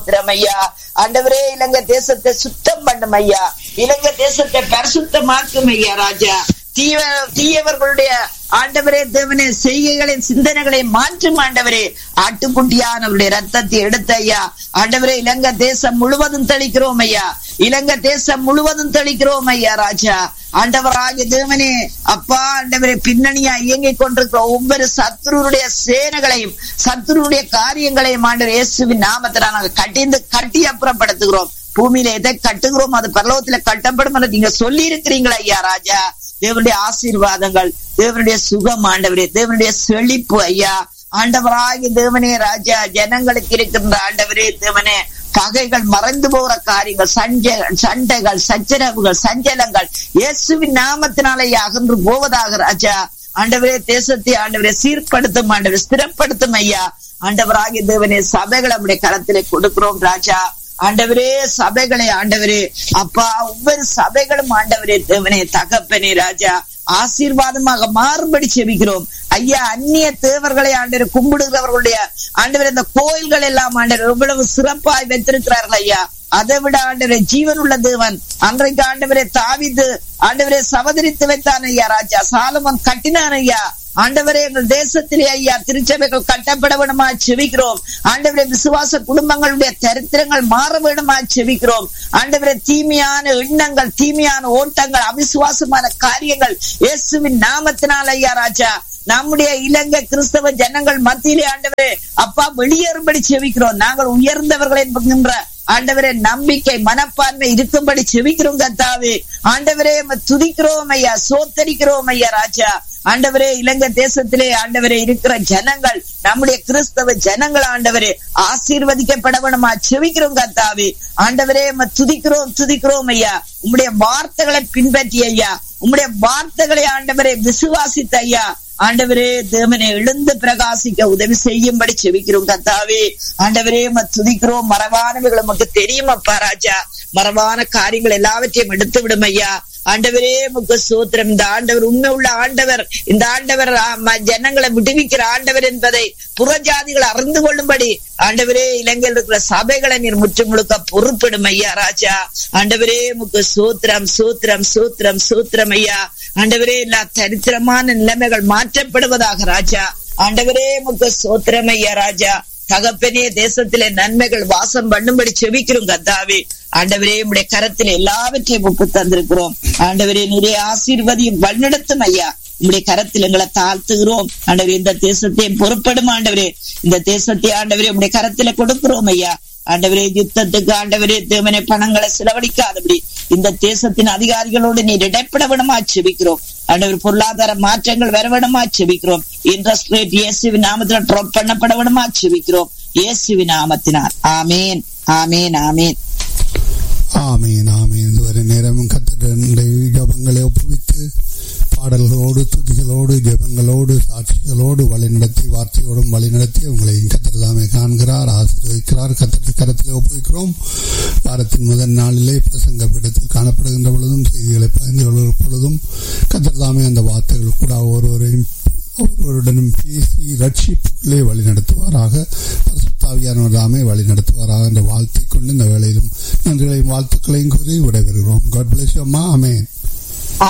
ஸ்தோத்திரம் ஐயா ஆண்டவரே இலங்கை தேசத்தை சுத்தம் பண்ணும் ஐயா இலங்கை தேசத்தை பரிசுத்தமாக்கும் ஐயா ராஜா தீவ தீயவர்களுடைய ஆண்டவரே தேவனே செய்கைகளின் சிந்தனைகளை மாற்றும் ஆண்டவரே ஆட்டுக்குட்டியானவருடைய ரத்தத்தை எடுத்த ஐயா ஆண்டவரே இலங்கை தேசம் முழுவதும் தெளிக்கிறோம் ஐயா இலங்கை தேசம் முழுவதும் தெளிக்கிறோம் ஐயா ராஜா ஆண்டவராகிய தேவனே அப்பா ஆண்டவரே பின்னணியா இயங்கிக் கொண்டிருக்கிற ஒவ்வொரு சத்ருடைய சேனைகளையும் சத்ருடைய காரியங்களையும் ஆண்டவர் இயேசுவின் நாமத்தில் நாங்கள் கட்டிந்து கட்டி அப்புறப்படுத்துகிறோம் பூமியில எதை கட்டுகிறோம் அது பரலோகத்துல கட்டப்படும் என்று நீங்க சொல்லி இருக்கிறீங்களா ஐயா ராஜா தேவனுடைய ஆசீர்வாதங்கள் தேவனுடைய சுகம் ஆண்டவரே தேவனுடைய செழிப்பு ஐயா ஆண்டவராகி தேவனே ராஜா ஜனங்களுக்கு இருக்கின்ற ஆண்டவரே தேவனே பகைகள் மறைந்து போகிற காரியங்கள் சஞ்ச சண்டைகள் சச்சரவுகள் சஞ்சலங்கள் இயேசுவின் நாமத்தினாலே அகன்று போவதாக ராஜா ஆண்டவரே தேசத்தை ஆண்டவரை சீர்படுத்தும் ஆண்டவரை ஸ்திரப்படுத்தும் ஐயா ஆண்டவராகிய தேவனே சபைகளை நம்முடைய கரத்திலே கொடுக்கிறோம் ராஜா ஆண்டவரே சபைகளை ஆண்டவரே அப்பா ஒவ்வொரு சபைகளும் ஆண்டவரே தேவனே தகப்பனே ராஜா ஆசீர்வாதமாக மாறுபடி செபிக்கிறோம் ஐயா அந்நிய தேவர்களை ஆண்டவர் கும்பிடுகிறவர்களுடைய ஆண்டவர் இந்த கோயில்கள் எல்லாம் ஆண்டவர் எவ்வளவு சிறப்பாய் வைத்திருக்கிறார்கள் ஐயா அதை விட ஆண்டவரே ஜீவன் உள்ள தேவன் அன்றைக்கு ஆண்டவரே தாவிது ஆண்டவரே சவதரித்து வைத்தான் ஐயா ராஜா சாலமன் கட்டினான் ஐயா ஆண்டவரே எங்கள் தேசத்திலே ஐயா திருச்சபைகள் கட்டப்பட வேணுமா செவிக்கிறோம் ஆண்டவரே விசுவாச குடும்பங்களுடைய சரித்திரங்கள் மாற வேணுமா செவிக்கிறோம் ஆண்டவரே தீமையான எண்ணங்கள் தீமையான ஓட்டங்கள் அவிசுவாசமான காரியங்கள் இயேசுவின் நாமத்தினால் ஐயா ராஜா நம்முடைய இலங்கை கிறிஸ்தவ ஜனங்கள் மத்தியிலே ஆண்டவரே அப்பா வெளியேறும்படி செவிக்கிறோம் நாங்கள் உயர்ந்தவர்கள் என்கின்ற ஆண்டவரே நம்பிக்கை மனப்பான்மை இருக்கும்படி செவிக்கிறோம் கத்தாவே ஆண்டவரே துதிக்கிறோம் ஐயா சோத்தரிக்கிறோம் ஐயா ராஜா ஆண்டவரே இலங்கை தேசத்திலே ஆண்டவரே இருக்கிற ஜனங்கள் நம்முடைய கிறிஸ்தவ ஜனங்கள் ஆண்டவரே ஆசீர்வதிக்கப்பட வேணுமா செவிக்கிறோம் கத்தாவே ஆண்டவரே துதிக்கிறோம் துதிக்கிறோம் ஐயா உம்முடைய வார்த்தைகளை பின்பற்றி ஐயா உம்முடைய வார்த்தைகளை ஆண்டவரே விசுவாசித்த ஐயா ஆண்டவரே தேவனை எழுந்து பிரகாசிக்க உதவி செய்யும்படி செவிக்கிறோம் கத்தாவே ஆண்டவரே துதிக்கிறோம் மரபானவைகள் நமக்கு தெரியும் அப்பா ராஜா மரபான காரியங்கள் எல்லாவற்றையும் எடுத்து விடும் ஐயா ஆண்டவரே முக்க சூத்திரம் இந்த ஆண்டவர் உண்மை உள்ள ஆண்டவர் இந்த ஆண்டவர் ஜனங்களை விடுவிக்கிற ஆண்டவர் என்பதை புறஜாதிகள் அறிந்து கொள்ளும்படி ஆண்டவரே இலங்கையில் இருக்கிற சபைகளை நீர் முற்று முழுக்க பொறுப்பிடும் ஐயா ராஜா ஆண்டவரே முக்கு சூத்திரம் சூத்திரம் சூத்திரம் சூத்திரம் ஐயா ஆண்டவரே எல்லா தரித்திரமான நிலைமைகள் மாற்றப்படுவதாக ராஜா ஆண்டவரே முக்கு சூத்திரம் ஐயா ராஜா தகப்பனே தேசத்திலே நன்மைகள் வாசம் பண்ணும்படி செவிக்கிறோம் கத்தாவே ஆண்டவரே உடைய கரத்தில் எல்லாவற்றையும் ஒப்பு தந்திருக்கிறோம் ஆண்டவரே நிறைய ஆசீர்வதியும் வழிநடத்தும் ஐயா உங்களுடைய கரத்தில் எங்களை தாழ்த்துகிறோம் ஆண்டவரே இந்த தேசத்தையும் பொறுப்படும் ஆண்டவரே இந்த தேசத்தை ஆண்டவரே உடைய கரத்துல கொடுக்கிறோம் ஐயா ஆண்டவரே யுத்தத்துக்கு ஆண்டவரே தேவனை பணங்களை செலவழிக்காதபடி இந்த தேசத்தின் அதிகாரிகளோடு நீர் இடைப்பட விடமா செபிக்கிறோம் ஆண்டவர் பொருளாதார மாற்றங்கள் வர விடமா செபிக்கிறோம் இன்ட்ரெஸ்ட் ரேட் இயேசுவின் நாமத்தில் ட்ராப் பண்ணப்பட விடமா செபிக்கிறோம் இயேசுவின் நாமத்தினார் ஆமேன் ஆமேன் ஆமேன் ஆமீன் ஆமீன் இதுவரை நேரமும் கத்திர ஜபங்களை ஒப்புவித்து பாடல்களோடு துதிகளோடு ஜபங்களோடு சாட்சிகளோடு வழிநடத்தி வார்த்தையோடும் வழிநடத்தி உங்களையும் கத்திரதாமே காண்கிறார் ஆசீர்வதிக்கிறார் கத்திர கரத்தில் ஒப்புவிக்கிறோம் வாரத்தின் முதல் நாளிலே பிரசங்க பீடத்தில் காணப்படுகின்ற பொழுதும் செய்திகளை பகிர்ந்து கொள்கிற பொழுதும் கத்திரதாமே அந்த வார்த்தைகள் கூட ஒருவரையும் ஒருவருடனும் பேசி ரட்சிப்புகளே வழிநடத்துவாராக பரிசுத்தாவியானவர் தாமே வழிநடத்துவாராக என்ற வாழ்த்தை கொண்டு இந்த வேளையிலும் நன்றிகளையும் வாழ்த்துக்களையும் கூறி விடைபெறுகிறோம் காட் பிளஸ் அம்மா அமேன்